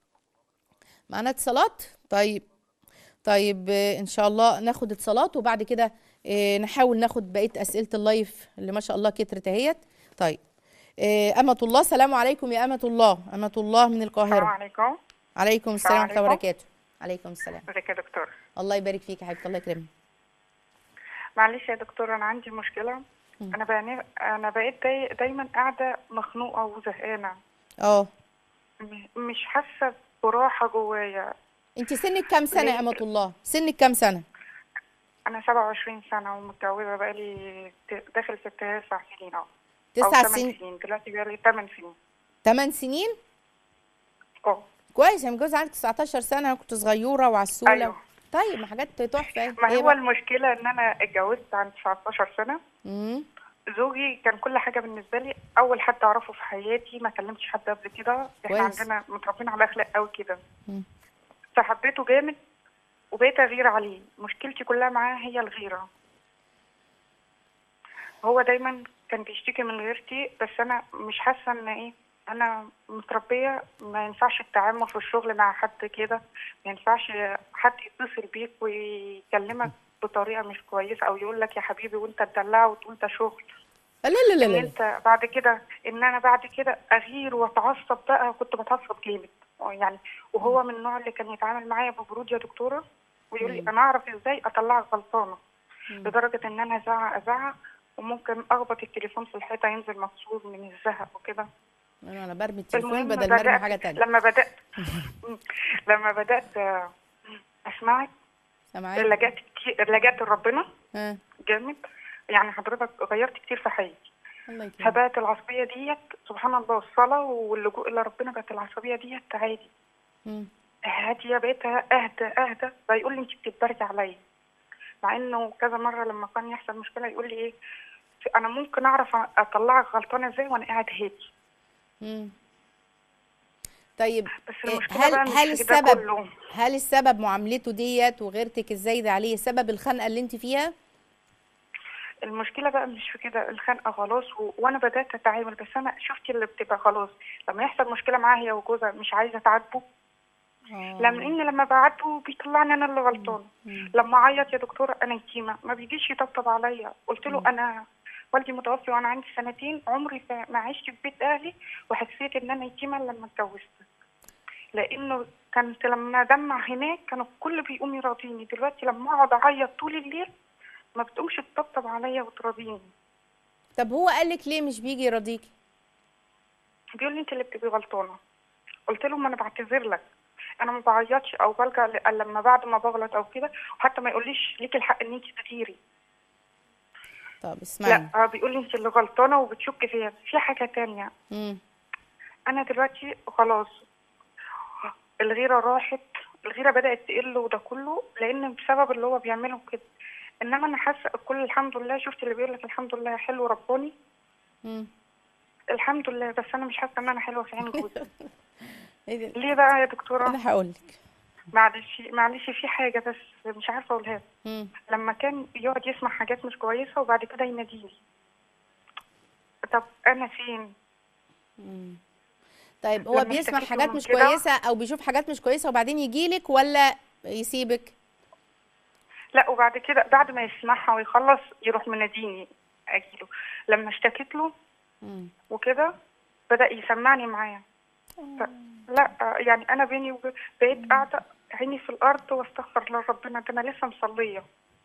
معانا اتصالات طيب طيب آه، ان شاء الله ناخد اتصالات وبعد كده آه، نحاول ناخد بقيه اسئله اللايف اللي ما شاء الله كترت اهيت طيب آه، أمة الله السلام عليكم يا أمة الله أمة الله من السلام القاهرة عليكم عليكم السلام ورحمة الله عليكم. وبركاته عليكم السلام ازيك يا دكتور الله يبارك فيك يا حبيبتي الله يكرمك معلش يا دكتور انا عندي مشكله انا بقى انا بقيت داي... دايما قاعده مخنوقه وزهقانه اه م- مش حاسة براحة جوايا انت سنك كام سنه يا ليه؟ امه الله سنك كام سنه أنا سبعة وعشرين سنة ومتجوزة بقالي ت- داخل في تسع سنين أهو أو تسع تمن سنين سنين دلوقتي بقالي تمن سنين 8 سنين اه كويس انا متجوزه عندك 19 سنه انا كنت صغيره وعسوله أيوه. طيب ما حاجات تحفه اهي. ما ايه هو بقى؟ المشكلة إن أنا اتجوزت عند 19 سنة مم. زوجي كان كل حاجة بالنسبة لي أول حد أعرفه في حياتي ما كلمتش حد قبل كده إحنا كويس. عندنا متربيين على أخلاق قوي كده مم. فحبيته جامد وبقيت أغير عليه مشكلتي كلها معاه هي الغيرة هو دايما كان بيشتكي من غيرتي بس أنا مش حاسة إن إيه أنا متربية ما ينفعش التعامل في الشغل مع حد كده ما ينفعش حد يتصل بيك ويكلمك بطريقة مش كويسة أو يقول لك يا حبيبي وأنت تدلعه وتقول ده شغل لا لا لا ان لا انت بعد كده ان انا بعد كده اغير واتعصب بقى كنت بتعصب جامد يعني وهو من النوع اللي كان يتعامل معايا ببرود يا دكتوره ويقول لي انا اعرف ازاي اطلعك غلطانه لدرجه ان انا ازعق ازعق وممكن اخبط التليفون في الحيطه ينزل مكسور من الزهق وكده انا انا برمي التليفون المهم بدل ما ارمي بدأت- حاجه تانية لما بدات لما بدات آه، اسمعك سامعاك لجأت كتير لجأت لربنا ها جامد يعني حضرتك غيرت كتير في حياتي الله يكرمك فبقت العصبية ديت سبحان الله الصلاة واللجوء إلى ربنا بقت العصبية ديت عادي مم. هادية بقيت أهدى أهدى بيقول لي أنت بتتبرجي عليا مع إنه كذا مرة لما كان يحصل مشكلة يقول لي إيه أنا ممكن أعرف أطلعك غلطانة إزاي وأنا قاعد هادي مم. طيب بس إيه، المشكلة هل بقى مش هل في ده السبب كله. هل السبب معاملته ديت وغيرتك الزايده عليه سبب الخنقه اللي انت فيها؟ المشكلة بقى مش في كده الخنقة خلاص و... وأنا بدأت أتعامل بس أنا شفت اللي بتبقى خلاص لما يحصل مشكلة معاها هي وجوزها مش عايزة تعاتبه آه. لما ان لما بعاتبه بيطلعني انا اللي غلطانه لما اعيط يا دكتوره انا يتيمه ما بيجيش يطبطب عليا قلت له انا والدي متوفي وانا عندي سنتين عمري ف- ما عشت في بيت اهلي وحسيت ان انا يتيمه لما اتجوزت لانه كانت لما دمع هناك كان الكل بيقوم يراضيني دلوقتي لما اقعد اعيط طول الليل ما بتقومش تطبطب عليا وتراضيني طب هو قال لك ليه مش بيجي يراضيكي؟ بيقول لي انت اللي بتبقي غلطانه قلت له ما انا بعتذر لك انا ما بعيطش او بلجا ل- الا لما بعد ما بغلط او كده وحتى ما يقوليش ليك الحق ان انت تغيري طب اسمعي لا آه، بيقول لي انت اللي غلطانه وبتشك فيا في حاجه تانية مم. انا دلوقتي خلاص الغيره راحت الغيره بدات تقل وده كله لان بسبب اللي هو بيعمله كده انما انا حاسه الكل الحمد لله شفت اللي بيقول لك الحمد لله حلو رباني مم. الحمد لله بس انا مش حاسه ان انا حلوه في عين جوزي إيه ده؟ ليه بقى يا دكتوره انا هقول لك معلش معلش في حاجه بس مش عارفه اقولها لك. مم. لما كان يقعد يسمع حاجات مش كويسه وبعد كده يناديني طب انا فين طيب هو لما بيسمع اشتكيت حاجات من مش كده- كويسه او بيشوف حاجات مش كويسه وبعدين يجيلك ولا يسيبك؟ لا وبعد كده بعد ما يسمعها ويخلص يروح مناديني اجيله لما اشتكيت له مم. وكده بدا يسمعني معاه ف- لا يعني انا بيني وب- بقيت قاعده عيني في الارض واستغفر لربنا ده انا لسه مصليه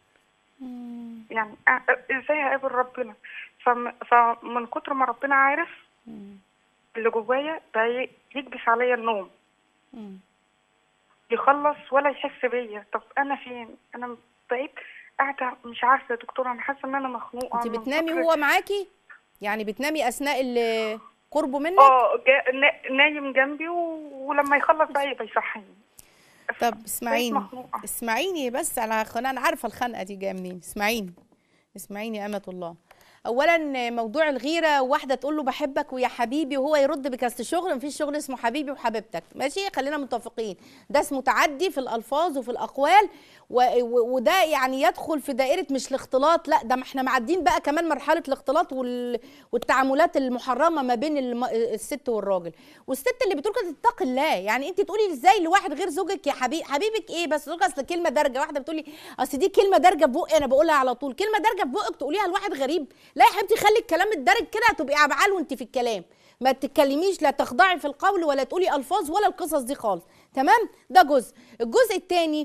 يعني أ- ازاي هقابل ربنا فم- فمن كتر ما ربنا عارف اللي جوايا بقى يكبس عليا النوم مم. يخلص ولا يحس بيا طب انا فين انا بقيت قاعده مش عارفه يا دكتوره انا حاسه ان انا مخنوقه انت من بتنامي كتر- وهو معاكي؟ يعني بتنامي اثناء ال- قربه منك؟ اه جا- نا- نايم جنبي و... ولما يخلص بقى يبقى يصحيني طب اسمعيني مخنوقة. اسمعيني بس على خناقه انا عارفه الخنقه دي جايه منين اسمعيني اسمعيني يا امه الله اولا موضوع الغيره واحده تقول له بحبك ويا حبيبي وهو يرد بكاست شغل مفيش شغل اسمه حبيبي وحبيبتك ماشي خلينا متفقين ده اسمه تعدي في الالفاظ وفي الاقوال و... و... وده يعني يدخل في دائره مش الاختلاط لا ده ما احنا معدين بقى كمان مرحله الاختلاط وال... والتعاملات المحرمه ما بين الم... الست والراجل والست اللي بتقول كده تتقي الله يعني انت تقولي ازاي لواحد غير زوجك يا حبيب حبيبك ايه بس زوجك اصل كلمه دارجه واحده بتقولي اصل دي كلمه دارجه في بقي انا بقولها على طول كلمه دارجه في بقك تقوليها لواحد غريب لا يا حبيبتي خلي الكلام الدارج كده هتبقي عبعال وانت في الكلام ما تتكلميش لا تخضعي في القول ولا تقولي الفاظ ولا القصص دي خالص تمام ده جزء الجزء الثاني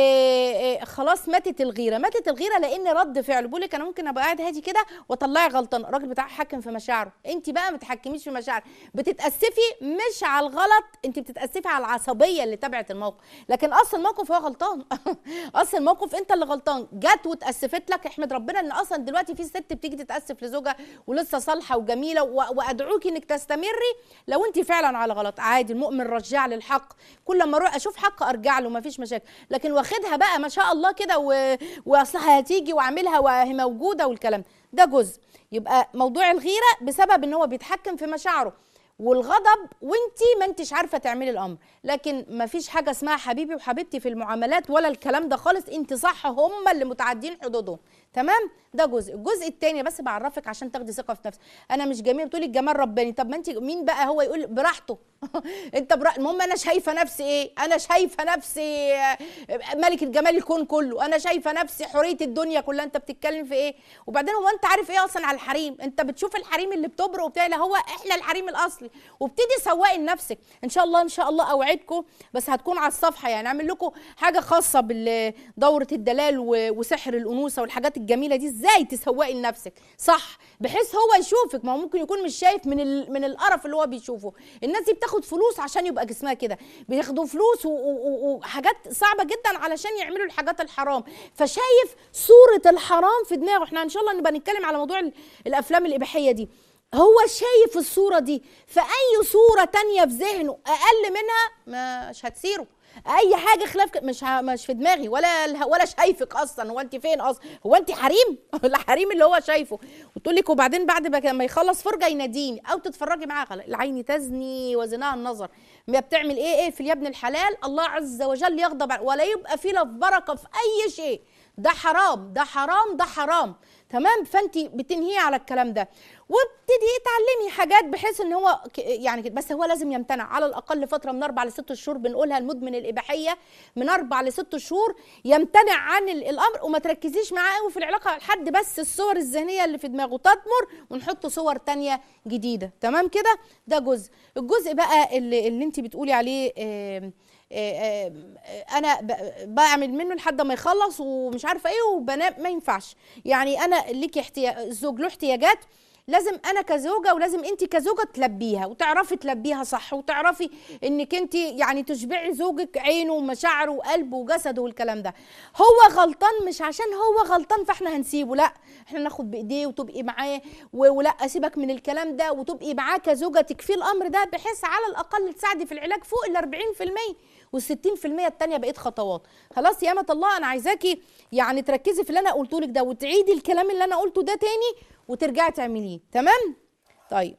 خلاص ماتت الغيره ماتت الغيره لان رد فعل بيقول لك انا ممكن ابقى قاعد هادي كده واطلعي غلطان الراجل بتاعك حكم في مشاعره انت بقى ما تحكميش في مشاعرك بتتاسفي مش على الغلط انت بتتاسفي على العصبيه اللي تبعت الموقف لكن اصل الموقف هو غلطان اصل الموقف انت اللي غلطان جت واتاسفت لك احمد ربنا ان اصلا دلوقتي في ست بتيجي تتاسف لزوجها ولسه صالحه وجميله و- وادعوكي انك تستمري لو انت فعلا على غلط عادي المؤمن رجع للحق كل ما اروح اشوف حق ارجع له مفيش مشاكل لكن واخدها بقى ما شاء الله كده و- واصلها هتيجي واعملها وهي موجوده والكلام ده جزء يبقى موضوع الغيره بسبب ان هو بيتحكم في مشاعره والغضب وانتي ما انتش عارفه تعملي الامر لكن ما فيش حاجه اسمها حبيبي وحبيبتي في المعاملات ولا الكلام ده خالص انت صح هم اللي متعدين حدودهم تمام ده جزء الجزء الثاني بس بعرفك عشان تاخدي ثقه في نفسك انا مش جميل بتقولي الجمال رباني طب ما انت مين بقى هو يقول براحته انت برا... المهم انا شايفه نفسي ايه انا شايفه نفسي آه، ملكه جمال الكون كله انا شايفه نفسي حوريه الدنيا كلها انت بتتكلم في ايه وبعدين هو انت عارف ايه اصلا على الحريم انت بتشوف الحريم اللي بتبرق وبتاع لا هو احنا الحريم الاصلي وابتدي سوقي لنفسك ان شاء الله ان شاء الله اوعدكم بس هتكون على الصفحه يعني اعمل لكم حاجه خاصه بدوره الدلال و- وسحر الانوثه والحاجات الجميله دي ازاي تسوقي لنفسك صح بحيث هو يشوفك ما هو ممكن يكون مش شايف من ال... من القرف اللي هو بيشوفه الناس دي بتاخد فلوس عشان يبقى جسمها كده بياخدوا فلوس و- و- و- وحاجات صعبه جدا علشان يعملوا الحاجات الحرام فشايف صوره الحرام في دماغه احنا ان شاء الله نبقى نتكلم على موضوع ال- الافلام الاباحيه دي هو شايف الصوره دي فاي صوره تانية في ذهنه اقل منها مش هتسيره اي حاجه خلاف كده مش ه- مش في دماغي ولا اله- ولا شايفك اصلا هو انت فين اصلا هو انت حريم ولا حريم اللي هو شايفه وتقول لك وبعدين بعد ما كان- ما يخلص فرجه يناديني او تتفرجي معاه خلاص العين تزني وزناها النظر ما بتعمل ايه ايه في يا ابن الحلال الله عز وجل يغضب على- ولا يبقى في لا بركه في اي شيء ده حرام ده حرام ده حرام تمام فانت بتنهيه على الكلام ده وابتدي تعلمي حاجات بحيث ان هو ك- يعني كده بس هو لازم يمتنع على الاقل فتره من اربع لست شهور بنقولها المدمن الاباحيه من اربع لست شهور يمتنع عن ال- الامر وما تركزيش معاه قوي في العلاقه لحد بس الصور الذهنيه اللي في دماغه تضمر ونحط صور تانية جديده تمام كده ده جزء الجزء بقى اللي, اللي انت بتقولي عليه آم آه، آم، آه، انا ب- بعمل منه لحد ما يخلص ومش عارفه ايه وبنام ما ينفعش يعني انا ليكي احتياج الزوج له احتياجات لازم انا كزوجه ولازم انت كزوجه تلبيها وتعرفي تلبيها صح وتعرفي انك انت يعني تشبعي زوجك عينه ومشاعره وقلبه وجسده والكلام ده هو غلطان مش عشان هو غلطان فاحنا هنسيبه لا احنا ناخد بايديه وتبقي معاه و- ولا اسيبك من الكلام ده وتبقي معاه كزوجه تكفيه الامر ده بحيث على الاقل تساعدي في العلاج فوق ال 40% وال60% التانية بقيت خطوات خلاص يا امة الله انا عايزاكي يعني تركزي في اللي انا قلته لك ده وتعيدي الكلام اللي انا قلته ده تاني وترجعي تعمليه تمام طيب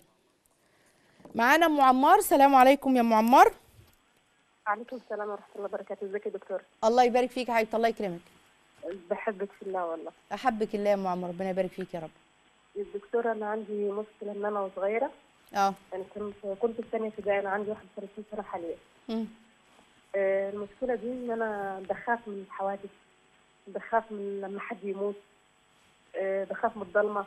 معانا ام عمار سلام عليكم يا ام عمار عليكم السلام ورحمة الله وبركاته ازيك يا دكتور الله يبارك فيك يا حبيبتي الله يكرمك بحبك في الله والله احبك الله يا ام عمار ربنا يبارك فيك يا رب الدكتورة أنا عندي مشكلة إن أنا وصغيرة اه يعني كنت كنت في ثانية ابتدائي أنا عندي 31 سنة حاليا مم. آه، المشكلة دي إن أنا بخاف من الحوادث بخاف من لما حد يموت آه، بخاف من الضلمة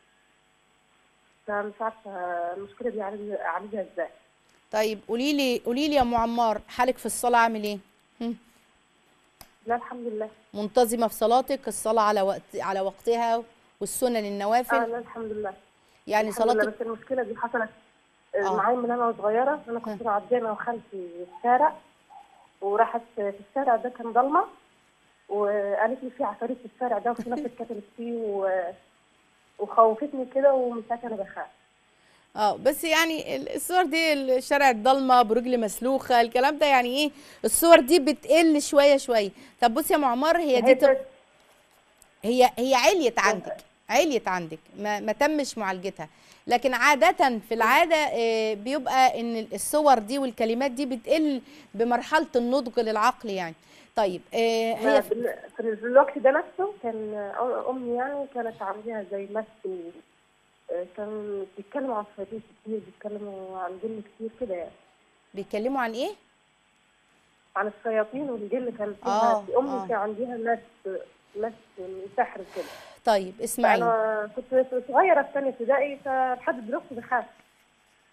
فمش عارفة المشكلة دي أعالج- أعالجها إزاي طيب قولي لي قولي لي يا ام عمار حالك في الصلاه عامل ايه مم. لا الحمد لله منتظمه في صلاتك الصلاه على وقت على وقتها والسنن آه النوافل لا الحمد لله يعني الحمد لله صلاتك بس المشكلة دي حصلت آه. آه. معايا من أنا وصغيرة أنا كنت معدية أنا وخالتي الشارع وراحت في الشارع ده كان ضلمة وقالت لي في عفاريت في الشارع ده وفي ناس اتكتلت فيه و... وخوفتني كده ومن ساعتها أنا بخاف اه بس يعني ال- الصور دي الشارع الضلمه برجل مسلوخه الكلام ده يعني ايه الصور دي بتقل شويه شويه طب بصي يا معمر هي دي تب... هي هي عليت عندك عليت عندك ما, ما تمش معالجتها لكن عادة في العادة آه، بيبقى ان الصور دي والكلمات دي بتقل بمرحلة النضج للعقل يعني طيب آه، هي في- بال- في الوقت ده نفسه كان أ- أمي يعني كانت عاملها زي مس و... كان بيتكلموا عن عفاريت كتير بيتكلموا عن جن كتير كده يعني بيتكلموا عن ايه؟ عن الشياطين والجن كان آه، فيها أمي آه. كان عندها مس مس سحر كده طيب اسمعي انا كنت صغيره في ثانيه ابتدائي فلحد دلوقتي بخاف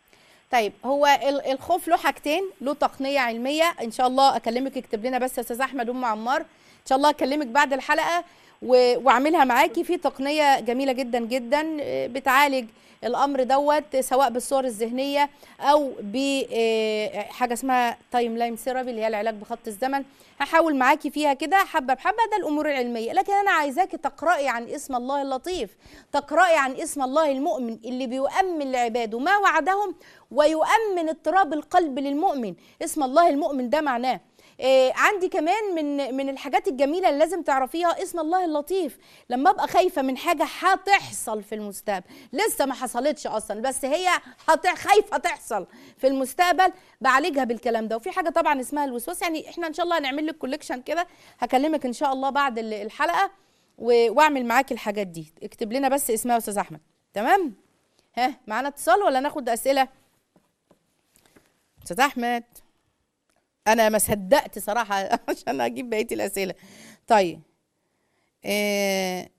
طيب هو ال- الخوف له حاجتين له تقنيه علميه ان شاء الله اكلمك اكتب لنا بس يا استاذ احمد ام عمار ان شاء الله اكلمك بعد الحلقه و- واعملها معاكي في تقنيه جميله جدا جدا آه، بتعالج الامر دوت سواء بالصور الذهنيه او بحاجه اسمها تايم لاين ثيرابي اللي هي العلاج بخط الزمن هحاول معاكي فيها كده حبه بحبه ده الامور العلميه لكن انا عايزاكي تقراي عن اسم الله اللطيف تقراي عن اسم الله المؤمن اللي بيؤمن لعباده ما وعدهم ويؤمن اضطراب القلب للمؤمن اسم الله المؤمن ده معناه إيه عندي كمان من من الحاجات الجميله اللي لازم تعرفيها اسم الله اللطيف لما ابقى خايفه من حاجه هتحصل في المستقبل لسه ما حصلتش اصلا بس هي هت- خايفه تحصل في المستقبل بعالجها بالكلام ده وفي حاجه طبعا اسمها الوسواس يعني احنا ان شاء الله هنعمل لك كوليكشن كده هكلمك ان شاء الله بعد ال- الحلقه و- واعمل معاكي الحاجات دي اكتب لنا بس اسمها يا استاذ احمد تمام ها معانا اتصال ولا ناخد اسئله استاذ احمد انا ما صدقت صراحه عشان اجيب بقيه الاسئله طيب إيه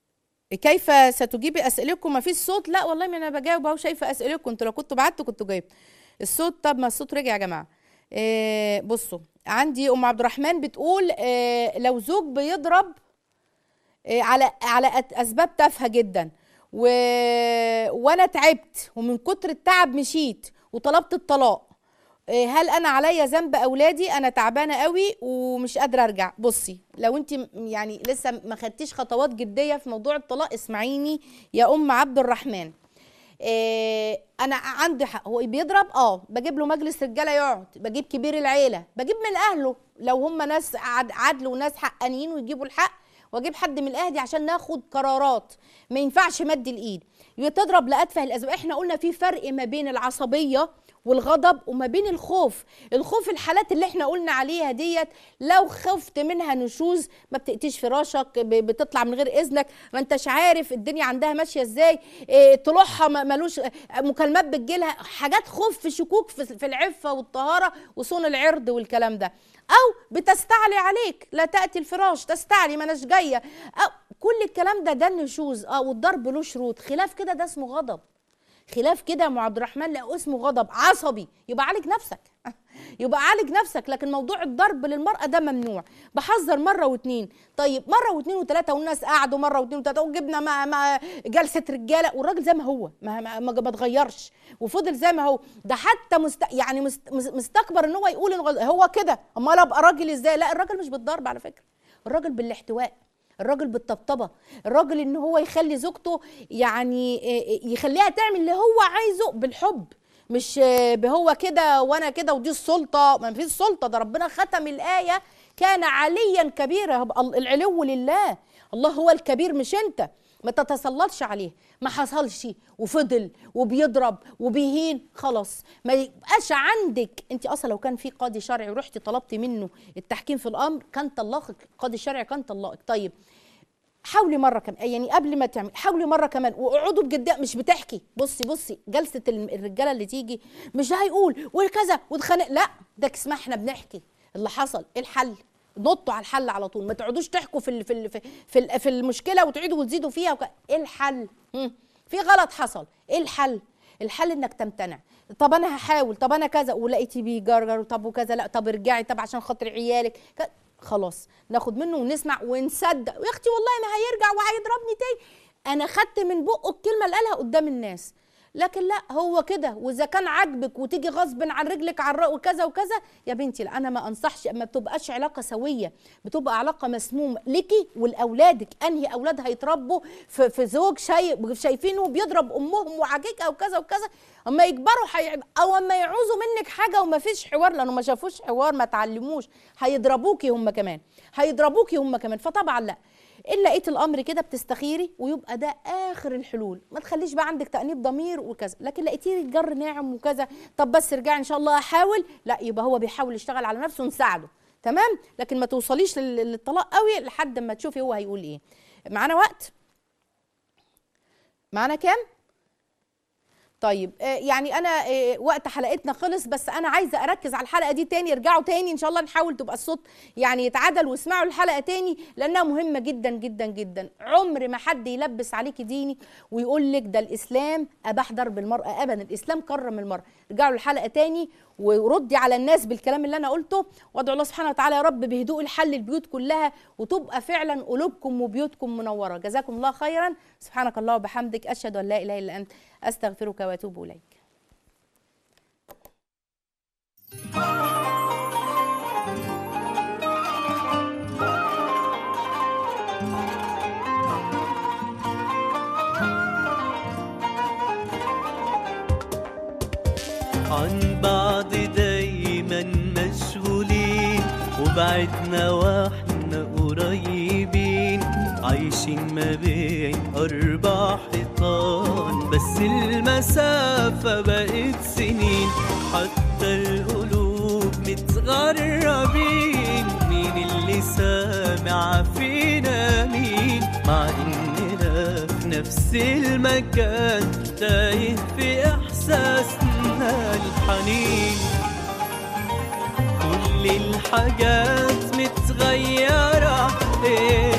كيف ستجيبي اسئلتكم ما فيش صوت لا والله ما انا بجاوب اهو شايفه اسئلتكم انتوا لو كنتوا بعتوا كنتوا جايبت الصوت طب ما الصوت رجع يا جماعه إيه بصوا عندي ام عبد الرحمن بتقول إيه لو زوج بيضرب إيه على على أت- اسباب تافهه جدا و... وانا تعبت ومن كتر التعب مشيت وطلبت الطلاق إيه، هل انا عليا ذنب اولادي انا تعبانه قوي ومش قادره ارجع بصي لو انت م- يعني لسه ما خدتيش خطوات جديه في موضوع الطلاق اسمعيني يا ام عبد الرحمن إيه انا عندي حق هو بيضرب اه بجيب له مجلس رجاله يقعد بجيب كبير العيله بجيب من اهله لو هم ناس عد- عدل وناس حقانيين ويجيبوا الحق واجيب حد من اهلي عشان ناخد قرارات ما ينفعش مد الايد تضرب لاتفه الاسباب احنا قلنا في فرق ما بين العصبيه والغضب وما بين الخوف الخوف الحالات اللي احنا قلنا عليها ديت لو خفت منها نشوز ما بتقتيش فراشك ب- بتطلع من غير اذنك ما انتش عارف الدنيا عندها ماشيه ازاي إيه، طلوعها ما- ملوش آه، مكالمات بتجيلها حاجات خوف في شكوك في في العفه والطهاره وصون العرض والكلام ده او بتستعلي عليك لا تاتي الفراش تستعلي ما اناش جايه أو كل الكلام ده ده النشوز اه والضرب له شروط خلاف كده ده اسمه غضب خلاف كده يا ام عبد الرحمن لا اسمه غضب عصبي يبقى عالج نفسك يبقى عالج نفسك لكن موضوع الضرب للمرأة ده ممنوع بحذر مرة واتنين طيب مرة واتنين وتلاتة والناس قعدوا مرة واتنين وتلاتة وجبنا مع مع جلسة رجالة والراجل زي ما هو ما ما, ما, ما اتغيرش وفضل زي ما هو ده حتى مست يعني مست مس- مستكبر ان هو يقول إن غل- هو كده امال ابقى راجل ازاي لا الراجل مش بالضرب على فكرة الراجل بالاحتواء الراجل بالطبطبه الراجل ان هو يخلي زوجته يعني إيه، يخليها تعمل اللي هو عايزه بالحب مش آه، بهو كده وانا كده ودي السلطه ما فيش سلطه ده ربنا ختم الايه كان عليا كبيرا ال- العلو لله الله هو الكبير مش انت ما تتسلطش عليه ما حصلش وفضل وبيضرب وبيهين خلاص ما يبقاش عندك انت اصلا لو كان في قاضي شرعي ورحتي طلبتي منه التحكيم في الامر كان طلقك قاضي شرعي كان طلقك طيب حاولي مره كمان يعني قبل ما تعمل حاولي مره كمان واقعدوا بجديه مش بتحكي بصي بصي جلسه ال- الرجاله اللي تيجي مش هيقول وكذا واتخانق لا ده اسمها احنا بنحكي اللي حصل ايه الحل نطوا على الحل على طول ما تقعدوش تحكوا في ال في ال في, في, ال في المشكله وتعيدوا وتزيدوا فيها وك... ايه الحل مم. في غلط حصل ايه الحل الحل انك تمتنع طب انا هحاول طب انا كذا ولقيتي بيجرجر طب وكذا لا طب ارجعي طب عشان خاطر عيالك ك- خلاص ناخد منه ونسمع ونصدق يا اختي والله ما هيرجع وهيضربني تاني انا خدت من بقه الكلمه اللي قالها قدام الناس لكن لا هو كده واذا كان عاجبك وتيجي غصب عن رجلك على الرق وكذا وكذا يا بنتي لا انا ما انصحش ما بتبقاش علاقه سويه بتبقى علاقه مسمومه ليكي ولاولادك انهي اولاد هيتربوا في, في زوج شايف شايفينه بيضرب امهم وعاجيك او كذا وكذا اما يكبروا حي... او اما يعوزوا منك حاجه وما فيش حوار لانه ما شافوش حوار ما تعلموش هيضربوكي هم كمان هيضربوكي هم كمان فطبعا لا ان لقيت الامر كده بتستخيري ويبقى ده اخر الحلول ما تخليش بقى عندك تانيب ضمير وكذا لكن لقيتيه الجر ناعم وكذا طب بس ارجعي ان شاء الله احاول لا يبقى هو بيحاول يشتغل على نفسه ونساعده تمام لكن ما توصليش لل- للطلاق قوي لحد ما تشوفي هو هيقول ايه معانا وقت معانا كام طيب آه، يعني انا آه، وقت حلقتنا خلص بس انا عايزه اركز على الحلقه دي تاني ارجعوا تاني ان شاء الله نحاول تبقى الصوت يعني يتعدل واسمعوا الحلقه تاني لانها مهمه جدا جدا جدا عمر ما حد يلبس عليكي ديني ويقول لك ده الاسلام اباح ضرب المراه ابدا الاسلام كرم المراه ارجعوا الحلقه تاني وردي على الناس بالكلام اللي انا قلته وادعو الله سبحانه وتعالى يا رب بهدوء الحل البيوت كلها وتبقى فعلا قلوبكم وبيوتكم منوره جزاكم الله خيرا سبحانك الله وبحمدك اشهد ان لا اله الا انت استغفرك واتوب اليك عن بعض دايما مشغولين وبعدنا واحنا قريبين عايشين ما بين أربع حيطان بس المسافة بقت سنين حتى القلوب متغربين مين اللي سامع فينا مين مع إننا في نفس المكان تايه في إحساسنا الحنين كل الحاجات متغيرة إيه